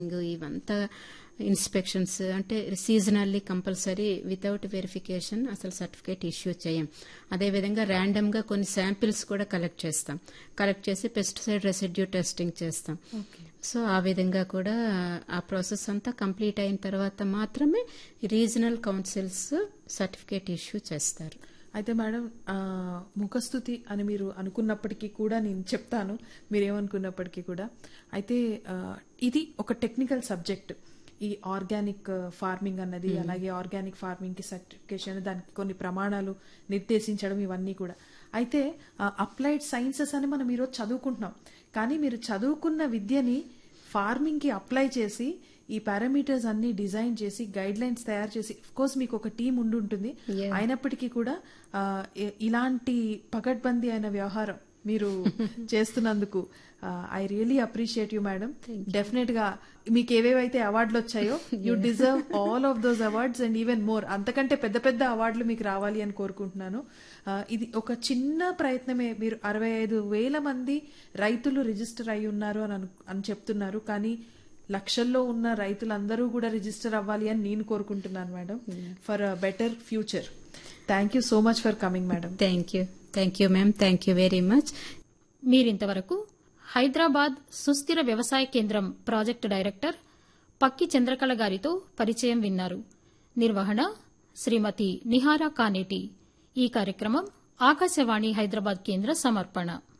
ఇవంతా ఇన్స్పెక్షన్స్ అంటే seasonally compulsory without verification అసలు సర్టిఫికేట్ ఇష్యూ చేయం అదేవిధంగా ర్యాండమ్గా కొన్ని శాంపిల్స్ కూడా కలెక్ట్ చేస్తాం కలెక్ట్ చేసి పెస్టిసైడ్ రెసిడ్యూ టెస్టింగ్ చేస్తాం సో ఆ విధంగా కూడా ఆ ప్రాసెస్ అంతా కంప్లీట్ అయిన తర్వాత మాత్రమే రీజనల్ కౌన్సిల్స్ సర్టిఫికేట్ ఇష్యూ చేస్తారు అయితే మేడం ఆ, ముఖస్థుతి అని మీరు అనుకున్నప్పటికీ కూడా నేను చెప్తాను మీరేమనుకున్నప్పటికీ కూడా అయితే ఆ, ఇది ఒక టెక్నికల్ సబ్జెక్ట్ ఈ ఆర్గానిక్ ఫార్మింగ్ అన్నది అలాగే ఆర్గానిక్ ఫార్మింగ్ కి సర్టిఫికేషన్ దానికి కొన్ని ప్రమాణాలు నిర్దేశించడం ఇవన్నీ కూడా అయితే అప్లైడ్ సైన్సెస్ అని మనం ఈరోజు చదువుకుంటున్నాం కానీ మీరు చదువుకున్న విద్యని ఫార్మింగ్ కి అప్లై చేసి ఈ పారామీటర్స్ అన్ని డిజైన్ చేసి గైడ్ లైన్స్ తయారు చేసి కోర్స్ మీకు ఒక టీం ఉండి ఉంటుంది Yeah. అయినప్పటికీ కూడా ఆ, ఇ- ఇలాంటి పకడ్బందీ అయిన వ్యవహారం మీరు చేస్తున్నందుకు I really appreciate you madam definite గా మీకు ఏవేవైతే అవార్డులు వచ్చాయో you deserve all of those awards and even more అంతకంటే పెద్ద పెద్ద అవార్డులు మీకు రావాలి అని కోరుకుంటున్నాను ఆ, ఇది ఒక చిన్న ప్రయత్నమే మీరు అరవై ఐదు వేల మంది రైతులు రిజిస్టర్ అయి ఉన్నారు అని అను- అని చెప్తున్నారు కానీ లక్షల్లో ఉన్న రైతులందరూ కూడా రిజిస్టర్ అవ్వాలి అని నేను కోరుకుంటున్నాను madam for a better future thank you so much for coming madam thank you thank you ma'am thank you very much మీరింతవరకు హైదరాబాద్ సుస్థిర వ్యవసాయ కేంద్రం ప్రాజెక్టు డైరెక్టర్ పక్కి చంద్రకళ గారితో పరిచయం విన్నారు నిర్వహణ శ్రీమతి నిహారా కానేటి ఈ కార్యక్రమం ఆకాశవాణి హైదరాబాద్ కేంద్ర సమర్పణ